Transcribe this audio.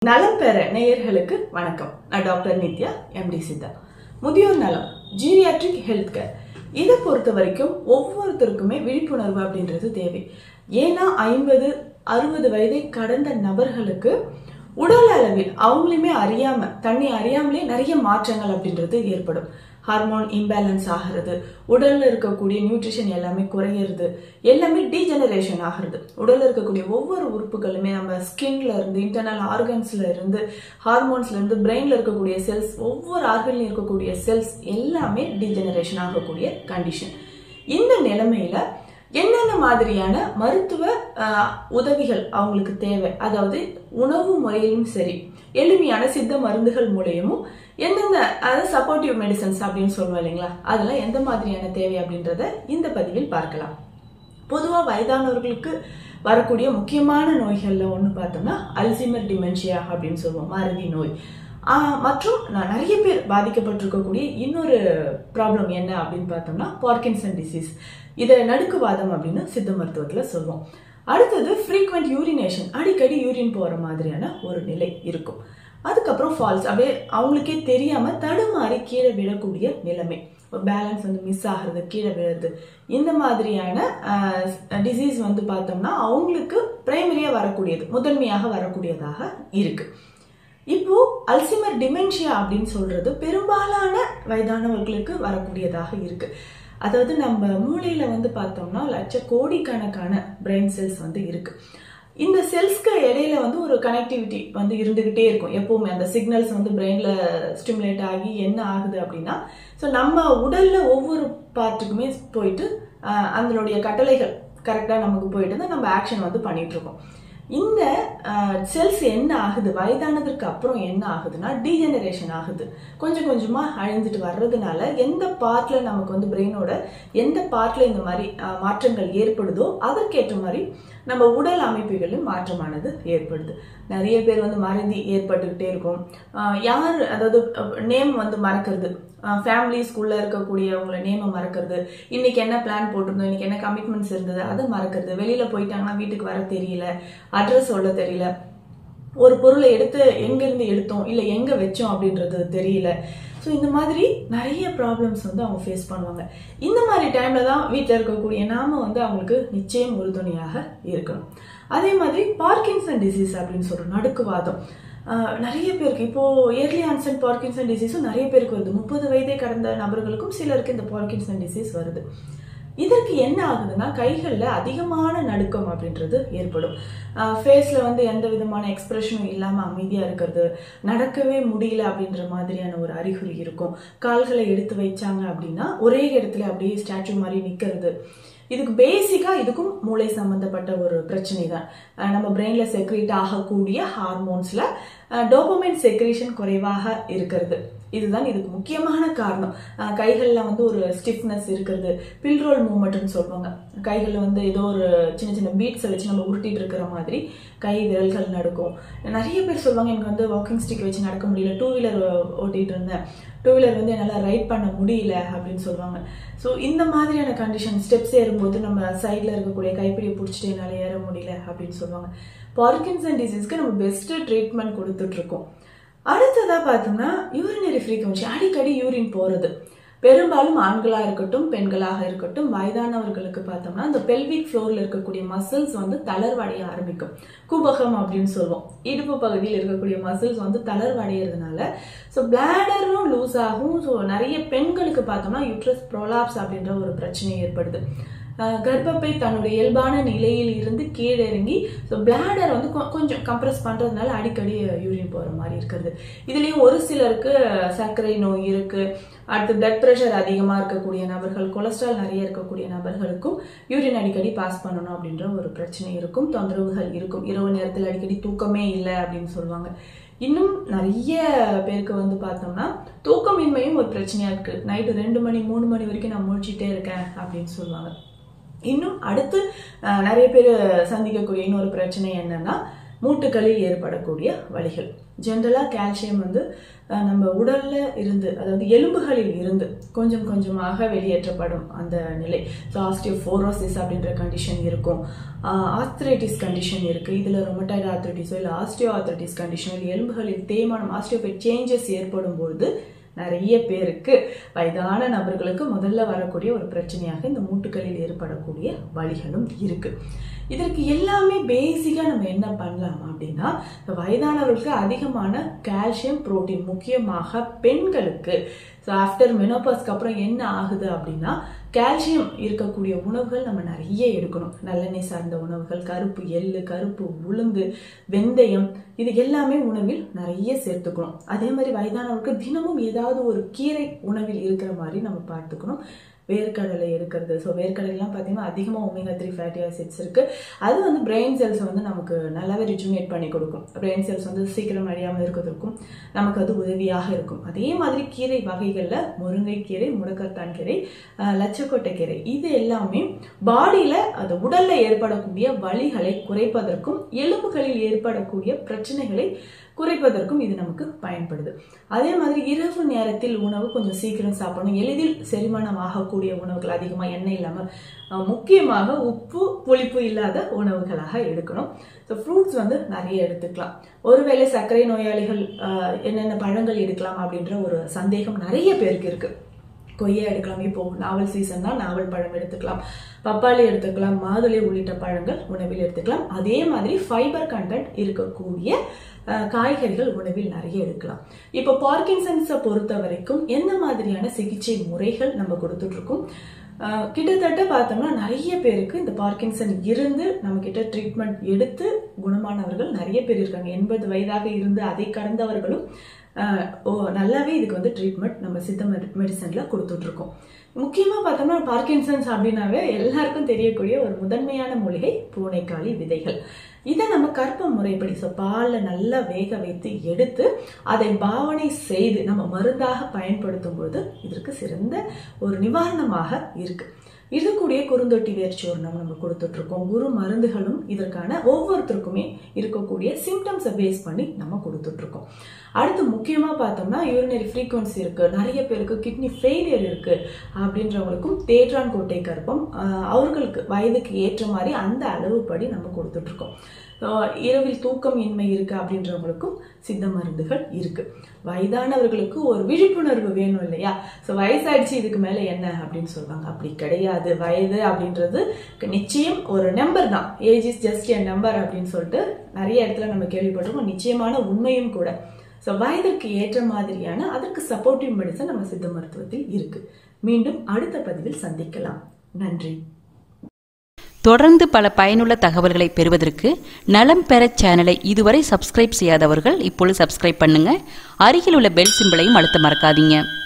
நலம் பெற நேயர்களுக்கு வணக்கம் நான் டாக்டர் நித்யா எம்டி சித்தா முதியோர் நலம் ஜீரியாட்ரிக் ஹெல்த் கேர் இதை பொறுத்த வரைக்கும் ஒவ்வொருத்தருக்குமே விழிப்புணர்வு அப்படின்றது தேவை ஏன்னா ஐம்பது அறுபது வயதை கடந்த நபர்களுக்கு உடல் அளவில் அவங்களுமே அறியாம தன்னை அறியாமலே நிறைய மாற்றங்கள் அப்படின்றது ஏற்படும் ஹார்மோன் இம்பேலன்ஸ் ஆகிறது உடல்ல இருக்கக்கூடிய நியூட்ரிஷன் எல்லாமே குறையிறது எல்லாமே டீஜெனரேஷன் ஆகிறது உடல்ல இருக்கக்கூடிய ஒவ்வொரு உறுப்புகளுமே நம்ம ஸ்கின்ல இருந்து இன்டர்னல் ஆர்கன்ஸ்ல இருந்து ஹார்மோன்ஸ்ல இருந்து பிரெயின்ல இருக்கக்கூடிய செல்ஸ் ஒவ்வொரு ஆர்கன்லையும் இருக்கக்கூடிய செல்ஸ் எல்லாமே டீஜெனரேஷன் ஆகக்கூடிய கண்டிஷன் இந்த நிலைமையில என்னென்ன மாதிரியான மருத்துவ ஆஹ், உதவிகள் அவங்களுக்கு தேவை அதாவது உணவு முறையிலும் சரி எளிமையான சித்த மருந்துகள் மூலியமும் எந்தெந்த அதாவது சப்போர்ட்டிவ் மெடிசன்ஸ் அப்படின்னு சொல்லுவோம் இல்லைங்களா அதெல்லாம் எந்த மாதிரியான தேவை அப்படின்றத இந்த பதிவில் பார்க்கலாம் பொதுவா வயதானவர்களுக்கு வரக்கூடிய முக்கியமான நோய்கள்ல ஒன்று பார்த்தோம்னா அல்சைமர் டிமென்ஷியா அப்படின்னு சொல்லுவோம் மறதி நோய் ஆஹ் மற்றும் ந- நிறைய பேர் பாதிக்கப்பட்டிருக்கக்கூடிய இன்னொரு ப்ராப்ளம் என்ன அப்படின்னு பார்த்தோம்னா பார்க்கின்சன் டிசீஸ் இதை நடுக்குவாதம் அப்படின்னு சித்த மருத்துவத்துல சொல்லுவோம் அடுத்தது ஃப்ரீக்வெண்ட் யூரினேஷன் அடிக்கடி யூரின் போற மாதிரியான ஒரு நிலை இருக்கும் அதுக்கப்புறம் ஃபால்ஸ் அப்படியே அவங்களுக்கே தெரியாம தடுமாறி கீழே விழக்கூடிய நிலைமை பேலன்ஸ் வந்து மிஸ் ஆகுறது கீழே விழுறது இந்த மாதிரியான டிசீஸ் வந்து பார்த்தோம்னா அவங்களுக்கு பிரைமரியா வரக்கூடியது முதன்மையாக வரக்கூடியதாக இருக்கு இப்போ அல்சிமர் டிமென்ஷியா அப்படின்னு சொல்றது பெரும்பாலான வயதானவர்களுக்கு வரக்கூடியதாக இருக்கு அதாவது நம்ம மூளையில வந்து பார்த்தோம்னா லட்ச கோடிக்கணக்கான பிரெயின் செல்ஸ் வந்து இருக்கு இந்த செல்ஸ்க்கு இடையில வந்து ஒரு கனெக்டிவிட்டி வந்து இருந்துகிட்டே இருக்கும் எப்பவுமே அந்த சிக்னல்ஸ் வந்து பிரெயின்ல ஸ்டிமுலேட் ஆகி என்ன ஆகுது அப்படின்னா ஸோ நம்ம உடல்ல ஒவ்வொரு பார்ட்டுக்குமே போயிட்டு ஆஹ், அதனுடைய கட்டளைகள் கரெக்டாக நமக்கு போயிட்டு தான் நம்ம ஆக்ஷன் வந்து பண்ணிட்டு இருக்கோம் இந்த செல்ஸ் என்ன ஆகுது வயதானதுக்கு அப்புறம் என்ன ஆகுதுன்னா டீஜெனரேஷன் ஆகுது கொஞ்சம் கொஞ்சமா அழிஞ்சிட்டு வர்றதுனால எந்த பார்ட்ல நமக்கு வந்து பிரெயினோட எந்த பார்ட்ல இந்த மாதிரி அஹ், மாற்றங்கள் ஏற்படுதோ அதற்கேற்ற மாதிரி நம்ம உடல் அமைப்புகளிலும் மாற்றமானது ஏற்படுது நிறைய பேர் வந்து மறதி ஏற்பட்டுக்கிட்டே இருக்கும் அஹ், யார் அதாவது நேம் வந்து மறக்கிறது ஃபேமிலிஸ்குள்ள இருக்கக்கூடியவங்கள நேமை மறக்கிறது இன்னைக்கு என்ன பிளான் போட்டிருந்தோம் இன்னைக்கு என்ன கமிட்மெண்ட்ஸ் இருந்தது அதை மறக்கிறது வெளியில போயிட்டாங்கன்னா வீட்டுக்கு வர தெரியல அட்ரஸ் சொல்ல தெரியல ஒரு பொருளை எடுத்து எங்கேருந்து எடுத்தோம் இல்லை எங்கே வச்சோம் அப்படின்றது தெரியல ஸோ இந்த மாதிரி நிறைய ப்ராப்ளம்ஸ் வந்து அவங்க ஃபேஸ் பண்ணுவாங்க இந்த மாதிரி டைமில் தான் வீட்டில் இருக்கக்கூடிய நாம வந்து அவங்களுக்கு நிச்சயம் உறுதுணையாக இருக்கணும் அதே மாதிரி பார்க்கின்சன் டிசீஸ் அப்படின்னு சொல்கிறோம் நடுக்குவாதம் ஆஹ் நிறைய பேருக்கு இப்போ இயர்லி ஆன்சன் பார்க்கின்சன் டிசீஸும் நிறைய பேருக்கு வருது முப்பது வயதை கடந்த நபர்களுக்கும் சிலருக்கு இந்த பார்க்கின்சன் டிசீஸ் வருது இதற்கு என்ன ஆகுதுன்னா கைகளில் அதிகமான நடுக்கம் அப்படின்றது ஏற்படும் ஃபேஸில் வந்து எந்த விதமான எக்ஸ்பிரஷனும் இல்லாமல் அமைதியாக இருக்கிறது நடக்கவே முடியல அப்படின்ற மாதிரியான ஒரு அறிகுறி இருக்கும் கால்களை எடுத்து வைச்சாங்க அப்படின்னா ஒரே இடத்துல அப்படியே ஸ்டாச்சு மாதிரி நிற்கிறது இதுக்கு பேசிக்காக இதுக்கும் மூளை சம்பந்தப்பட்ட ஒரு பிரச்சனை தான் அஹ் நம்ம பிரெயினில் செக்ரேட் ஆகக்கூடிய ஹார்மோன்ஸில் டோபமைன் செக்ரேஷன் குறைவாக இருக்கிறது இதுதான் இதுக்கு முக்கியமான காரணம் அஹ் கைகள்ல வந்து ஒரு ஸ்டிஃப்னஸ் இருக்கிறது பில் ரோல் மூவ்மெண்ட்னு சொல்லுவாங்க கைகளில் வந்து ஏதோ ஒரு சின்ன சின்ன பீட்ஸை வச்சு நம்ம உருட்டிட்டு இருக்கிற மாதிரி கை விரல்கள் நடக்கும் நிறைய பேர் சொல்லுவாங்க எனக்கு வந்து வாக்கிங் ஸ்டிக் வச்சு நடக்க முடியல டூ வீலர் ஓட்டிட்டு இருந்தேன் டூ வீலர் வந்து என்னால் ரைட் பண்ண முடியல அப்படின்னு சொல்லுவாங்க ஸோ இந்த மாதிரியான கண்டிஷன் ஸ்டெப்ஸ் ஏறும்போது நம்ம சைடில் இருக்கக்கூடிய கைப்பிடியை பிடிச்சிட்டு என்னால் ஏற முடியல அப்படின்னு சொல்லுவாங்க பார்க்கின்சன் டிசீஸ்க்கு நம்ம பெஸ்ட் ட்ரீட்மெண்ட் கொடுத்துட்டு இருக்கோம் அடுத்ததா பார்த்தோம்னா யூரினரி ஃப்ரீக்வன்சி அடிக்கடி யூரின் போறது பெரும்பாலும் ஆண்களா இருக்கட்டும் பெண்களாக இருக்கட்டும் வயதானவர்களுக்கு பார்த்தோம்னா இந்த பெல்விக் ஃப்ளோர்ல இருக்கக்கூடிய மசில்ஸ் வந்து தளர்வடைய ஆரம்பிக்கும் குபகம் அப்படின்னு சொல்லுவோம் இடுப்பு பகுதியில் இருக்கக்கூடிய மசில்ஸ் வந்து தளர்வடைகிறதுனால ஸோ பிளாடரும் லூஸ் ஆகும் ஸோ நிறைய பெண்களுக்கு பார்த்தோம்னா யூட்ரஸ் ப்ரோலாப்ஸ் அப்படின்ற ஒரு பிரச்சனை ஏற்படுது அஹ் கர்ப்பப்பை தன்னுடைய இயல்பான நிலையில் இருந்து கீழே இறங்கி ஸோ பிளாடர் வந்து கொ- கொஞ்சம் கம்ப்ரஸ் பண்றதுனால அடிக்கடி யூரின் போற மாதிரி இருக்கிறது இதுலயும் ஒரு சிலருக்கு சர்க்கரை நோய் இருக்கு அடுத்து பிளட் ப்ரெஷர் அதிகமா இருக்கக்கூடிய நபர்கள் கொலஸ்ட்ரால் நிறைய இருக்கக்கூடிய நபர்களுக்கும் யூரின் அடிக்கடி பாஸ் பண்ணணும் அப்படின்ற ஒரு பிரச்சனை இருக்கும் தொந்தரவுகள் இருக்கும் இரவு நேரத்தில் அடிக்கடி தூக்கமே இல்லை அப்படின்னு சொல்லுவாங்க இன்னும் நிறைய பேருக்கு வந்து பார்த்தோம்னா தூக்கமின்மையும் ஒரு பிரச்சனையா இருக்கு நைட்டு ரெண்டு மணி மூணு மணி வரைக்கும் நான் முழிச்சிட்டே இருக்கேன் அப்படின்னு சொல்லுவாங்க இன்னும் அடுத்து அஹ், நிறைய பேர் சந்திக்கக்கூடிய இன்னொரு பிரச்சனை என்னன்னா மூட்டுகளில் ஏற்படக்கூடிய வலிகள் ஜென்ரலாக கால்சியம் வந்து அஹ், நம்ம உடல்ல இருந்து அதாவது எலும்புகளில் இருந்து கொஞ்சம் கொஞ்சமாக வெளியேற்றப்படும் அந்த நிலை ஸோ ஆஸ்டியோஃபோரோசிஸ் அப்படின்ற கண்டிஷன் இருக்கும் ஆஸ்திரைட்டிஸ் கண்டிஷன் இருக்கு இதுல ரொமட்டாய்டு ஆர்த்ரைட்டிஸோ இல்லை ஆஸ்டியோ ஆர்த்ரைட்டிஸ் கண்டிஷன் இல்லை எலும்புகளில் தேய்மானம் ஆஸ்டியோபைட் சேஞ்சஸ் ஏற்படும் பொழுது நிறைய பேருக்கு வயதான நபர்களுக்கு முதல்ல வரக்கூடிய ஒரு பிரச்சனையாக இந்த மூட்டுகளில் ஏற்படக்கூடிய வலிகளும் இருக்கு இதற்கு எல்லாமே பேசிக்காக நம்ம என்ன பண்ணலாம் அப்படின்னா இந்த வயதானவர்களுக்கு அதிகமான கால்சியம் புரோட்டீன் முக்கியமாக பெண்களுக்கு ஸோ ஆஃப்டர் மெனோபாஸ்க்கு அப்புறம் என்ன ஆகுது அப்படின்னா கால்சியம் இருக்கக்கூடிய உணவுகள் நம்ம நிறைய எடுக்கணும் நல்லெண்ணெய் சார்ந்த உணவுகள் கருப்பு எள்ளு கருப்பு உளுந்து வெந்தயம் இது எல்லாமே உணவில் நிறைய சேர்த்துக்கணும் அதே மாதிரி வயதானவருக்கு தினமும் ஏதாவது ஒரு கீரை உணவில் இருக்கிற மாதிரி நம்ம பார்த்துக்கணும் வேர்க்கடலை இருக்கிறது ஸோ வேர்க்கடலைலாம் பார்த்தீங்கன்னா அதிகமாக ஒமேகா த்ரீ ஃபேட்டி ஆசிட்ஸ் இருக்கு அது வந்து பிரெயின் செல்ஸ் வந்து நமக்கு நல்லாவே ரிஜுனேட் பண்ணி கொடுக்கும் பிரெயின் செல்ஸ் வந்து சீக்கிரம் அழியாமல் இருக்கிறதுக்கும் நமக்கு அது உதவியாக இருக்கும் அதே மாதிரி கீரை வகைகளில் முருங்கைக்கீரை முடக்கத்தான் கீரை அஹ், லட்சக்கொட்டை கீரை இது எல்லாமே பாடியில் அது உடல்ல ஏற்படக்கூடிய வலிகளை குறைப்பதற்கும் எலும்புகளில் ஏற்படக்கூடிய பிரச்சனைகளை குறைப்பதற்கும் இது நமக்கு பயன்படுது அதே மாதிரி இரவு நேரத்தில் உணவு கொஞ்சம் சீக்கிரம் சாப்பிடணும் எளிதில் செரிமானம் ஆகக்கூடிய உணவுகள் அதிகமாக எண்ணெய் இல்லாமல் அஹ், முக்கியமாக உப்பு புளிப்பு இல்லாத உணவுகளாக எடுக்கணும் ஸோ ஃப்ரூட்ஸ் வந்து நிறைய எடுத்துக்கலாம் ஒருவேளை சர்க்கரை நோயாளிகள் அஹ், என்னென்ன பழங்கள் எடுக்கலாம் அப்படின்ற ஒரு சந்தேகம் நிறைய பேருக்கு இருக்கு கொய்யா எடுக்கலாம் இப்போ நாவல் சீசன் தான் நாவல் பழம் எடுத்துக்கலாம் பப்பாளி எடுத்துக்கலாம் மாதுளை உள்ளிட்ட பழங்கள் உணவில் எடுத்துக்கலாம் அதே மாதிரி ஃபைபர் கண்டென்ட் இருக்கக்கூடிய அஹ், காய்கறிகள் உணவில் நிறைய எடுக்கலாம் இப்போ பார்க்கின்சன்ஸை பொறுத்த வரைக்கும் என்ன மாதிரியான சிகிச்சை முறைகள் நம்ம கொடுத்துட்டு இருக்கோம் அஹ், கிட்டத்தட்ட பார்த்தோம்னா நிறைய பேருக்கு இந்த பார்க்கின்சன் இருந்து நம்ம கிட்ட ட்ரீட்மெண்ட் எடுத்து குணமானவர்கள் நிறைய பேர் இருக்காங்க எண்பது வயதாக இருந்து அதை கடந்தவர்களும் ஆஹ் ஓ நல்லாவே இதுக்கு வந்து ட்ரீட்மெண்ட் நம்ம சித்த மெடிசன்ல கொடுத்துட்டு இருக்கோம் முக்கியமா பார்த்தோம்னா பார்க்கின்சன்ஸ் அப்படின்னாவே எல்லாருக்கும் தெரியக்கூடிய ஒரு முதன்மையான மூலிகை பூனைக்காளி விதைகள் இதை நம்ம கற்ப முறைப்படி ஸோ பாலில் நல்லா வேக வைத்து எடுத்து அதை பாவனை செய்து நம்ம மருந்தாக பயன்படுத்தும் போது இதற்கு சிறந்த ஒரு நிவாரணமாக இருக்கு இது கூடிய குறுந்தொட்டி வேர்ச்சூர்ணம் நம்ம கொடுத்துட்டு இருக்கோம் குரு மருந்துகளும் இதற்கான ஒவ்வொருத்தருக்குமே இருக்கக்கூடிய சிம்டம்ஸை பேஸ் பண்ணி நம்ம கொடுத்துட்டு இருக்கோம் அடுத்து முக்கியமா பார்த்தோம்னா யூரினரி ஃப்ரீக்வன்சி இருக்கு நிறைய பேருக்கு கிட்னி ஃபெயிலியர் இருக்கு அப்படின்றவங்களுக்கும் தேற்றான் கோட்டை கர்ப்பம் ஆஹ், அவர்களுக்கு வயதுக்கு ஏற்ற மாதிரி அந்த அளவுப்படி நம்ம கொடுத்துட்டு இருக்கோம் ஆஹ், இரவில் தூக்கம் இன்மை இருக்கு அப்படின்றவங்களுக்கும் சித்த மருந்துகள் இருக்கு வயதானவர்களுக்கு ஒரு விழிப்புணர்வு வேணும் இல்லையா ஸோ வயசாயிடுச்சு இதுக்கு மேல என்ன அப்படின்னு சொல்லுவாங்க அப்படி கிடையாது வயது அப்படின்றது நிச்சயம் ஒரு நம்பர் தான் age is just a number அப்படின்னு சொல்லிட்டு நிறைய இடத்துல நம்ம கேள்விப்பட்டிருக்கோம் நிச்சயமான உண்மையும் கூட ஸோ வயதிற்கு ஏற்ற மாதிரியான அதற்கு சப்போர்ட்டிவ் மெடிசன் நம்ம சித்த மருத்துவத்தில் இருக்கு மீண்டும் அடுத்த பதிவில் சந்திக்கலாம் நன்றி தொடர்ந்து பல பயனுள்ள தகவல்களை பெறுவதற்கு நலம் பெற சேனலை இதுவரை சப்ஸ்கிரைப் செய்யாதவர்கள் இப்பொழுது சப்ஸ்கிரைப் பண்ணுங்க அருகில் உள்ள பெல் சிம்பிளையும் அழுத்த மறக்காதீங்க